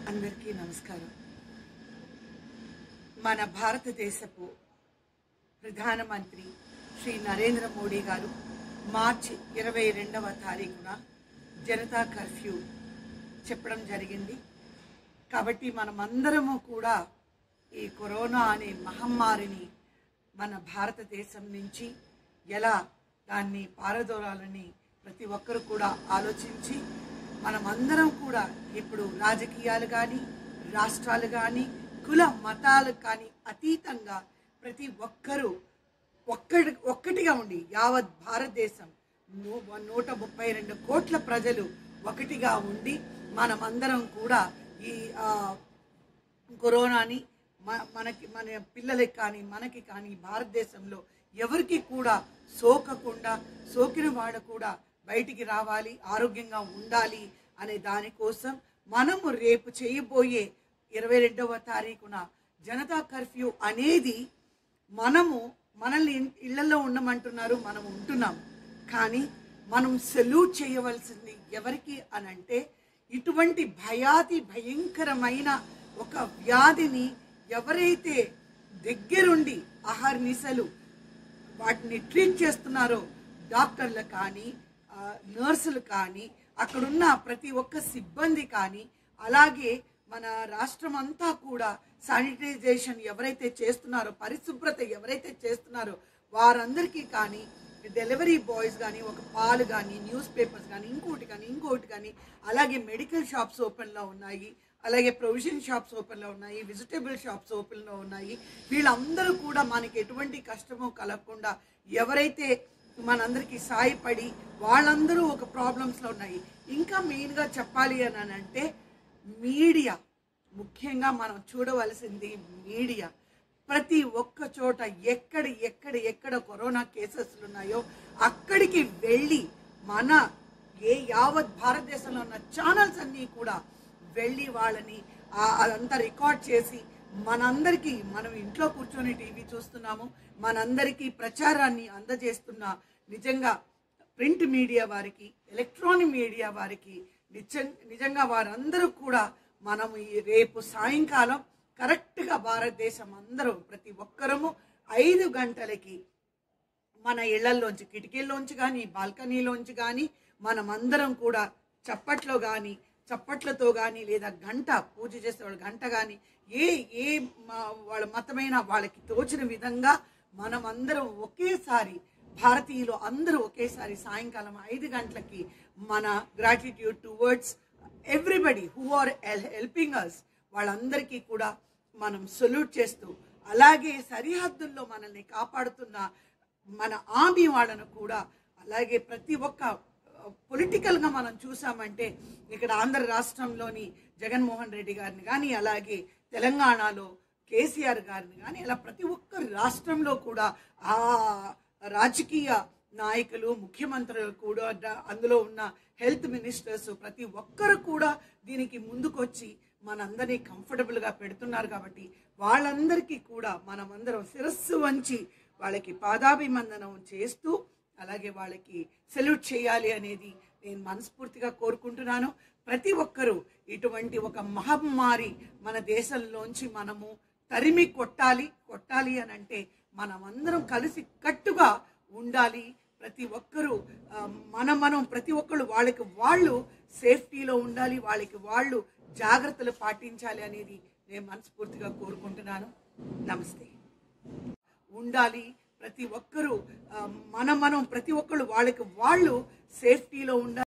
అందరికీ నమస్కారం మన భారతదేశపు ప్రధానమంత్రి శ్రీ నరేంద్ర మోడీ గారు మార్చి ఇరవై రెండవ తారీఖున జనతా కర్ఫ్యూ చెప్పడం జరిగింది కాబట్టి మనమందరము కూడా ఈ కరోనా అనే మహమ్మారిని మన భారతదేశం నుంచి ఎలా దాన్ని పారదోరాలని ప్రతి ఒక్కరు కూడా ఆలోచించి మనమందరం కూడా ఇప్పుడు రాజకీయాలు కానీ రాష్ట్రాలు కానీ కుల మతాలు కానీ అతీతంగా ప్రతి ఒక్కరూ ఒక్కటి ఒక్కటిగా ఉండి యావత్ భారతదేశం నూ- నూట ముప్పై రెండు కోట్ల ప్రజలు ఒకటిగా ఉండి మనమందరం కూడా ఈ ఆ, కరోనాని మ- మనకి మన పిల్లలకి కానీ మనకి కానీ భారతదేశంలో ఎవరికి కూడా సోకకుండా సోకిన వాడు కూడా బయటికి రావాలి ఆరోగ్యంగా ఉండాలి అనే దానికోసం మనము రేపు చేయబోయే ఇరవై రెండవ తారీఖున జనతా కర్ఫ్యూ అనేది మనము మనల్ని ఇన్- ఇళ్లలో ఉండమంటున్నారు మనం ఉంటున్నాం కానీ మనం సెల్యూట్ చేయవలసింది ఎవరికి అని అంటే ఇటువంటి భయాతి భయంకరమైన ఒక వ్యాధిని ఎవరైతే దగ్గరుండి అహర్నిశలు వాటిని ట్రీట్ చేస్తున్నారో డాక్టర్లు కానీ ఆ, నర్సులు కానీ అక్కడున్న ప్రతి ఒక్క సిబ్బంది కానీ అలాగే మన రాష్ట్రం అంతా కూడా శానిటైజేషన్ ఎవరైతే చేస్తున్నారో పరిశుభ్రత ఎవరైతే చేస్తున్నారో వారందరికీ కానీ డెలివరీ బాయ్స్ కానీ ఒక పాలు కానీ న్యూస్ పేపర్స్ కానీ ఇంకోటి కానీ ఇంకోటి కానీ అలాగే మెడికల్ షాప్స్ ఓపెన్లో ఉన్నాయి అలాగే ప్రొవిజన్ షాప్స్ ఓపెన్లో ఉన్నాయి వెజిటేబుల్ షాప్స్ ఓపెన్లో ఉన్నాయి వీళ్ళందరూ కూడా మనకి ఎటువంటి కష్టమో కలగకుండా ఎవరైతే మనందరికీ సాయపడి వాళ్ళందరూ ఒక ప్రాబ్లమ్స్లో ఉన్నాయి ఇంకా మెయిన్గా చెప్పాలి అని అంటే మీడియా ముఖ్యంగా మనం చూడవలసింది మీడియా ప్రతి ఒక్క చోట ఎక్కడ ఎక్కడ ఎక్కడ కరోనా కేసెస్ ఉన్నాయో అక్కడికి వెళ్ళి మన ఏ యావత్ భారతదేశంలో ఉన్న ఛానల్స్ అన్నీ కూడా వెళ్ళి వాళ్ళని ఆ- అదంతా రికార్డ్ చేసి మనందరికీ మనం ఇంట్లో కూర్చొని టీవీ చూస్తున్నాము మనందరికీ ప్రచారాన్ని అందజేస్తున్న నిజంగా ప్రింట్ మీడియా వారికి ఎలక్ట్రానిక్ మీడియా వారికి నిజం నిజంగా వారందరూ కూడా మనం ఈ రేపు సాయంకాలం కరెక్ట్గా భారతదేశం అందరూ ప్రతి ఒక్కరము ఐదు గంటలకి మన ఇళ్లల్లోంచి కిటికీల్లోంచి కానీ బాల్కనీలోంచి కానీ మనమందరం కూడా చప్పట్లో కానీ చప్పట్లతో కానీ లేదా గంట పూజ చేసేవాళ్ళు గంట కానీ ఏ ఏ మ- వాళ్ళ మతమైన వాళ్ళకి తోచిన విధంగా మనమందరం ఒకేసారి భారతీయులు అందరూ ఒకేసారి సాయంకాలం ఐదు గంటలకి మన gratitude towards everybody who are helping us వాళ్ళందరికీ కూడా మనం సొల్యూట్ చేస్తూ అలాగే సరిహద్దుల్లో మనల్ని కాపాడుతున్న మన ఆర్మీ వాళ్ళను కూడా అలాగే ప్రతి ఒక్క పొలిటికల్గా మనం చూసామంటే ఇక్కడ ఆంధ్ర రాష్ట్రంలోని జగన్మోహన్ రెడ్డి గారిని కానీ అలాగే తెలంగాణలో కేసీఆర్ గారిని కానీ అలా ప్రతి ఒక్క రాష్ట్రంలో కూడా ఆ రాజకీయ నాయకులు ముఖ్యమంత్రులు కూడా ద- అందులో ఉన్న హెల్త్ మినిస్టర్స్ ప్రతి ఒక్కరు కూడా దీనికి ముందుకొచ్చి మనందరినీ కంఫర్టబుల్గా పెడుతున్నారు కాబట్టి వాళ్ళందరికీ కూడా మనమందరం శిరస్సు వంచి వాళ్ళకి పాదాభిమందనం చేస్తూ అలాగే వాళ్ళకి సెల్యూట్ చేయాలి అనేది నేను మనస్ఫూర్తిగా కోరుకుంటున్నాను ప్రతి ఒక్కరూ ఇటువంటి ఒక మహమ్మారి మన దేశంలోంచి మనము తరిమి కొట్టాలి కొట్టాలి అని అంటే మనమందరం కలిసి కట్టుగా ఉండాలి ప్రతి ఒక్కరూ ఆ, మనం మనం ప్రతి ఒక్కరు వాళ్ళకి వాళ్ళు సేఫ్టీలో ఉండాలి వాళ్ళకి వాళ్ళు జాగ్రత్తలు పాటించాలి అనేది నేను మనస్ఫూర్తిగా కోరుకుంటున్నాను నమస్తే ఉండాలి ప్రతి ఒక్కరూ ఆ, మనం మనం ప్రతి ఒక్కరు వాళ్ళకి వాళ్ళు సేఫ్టీలో ఉండాలి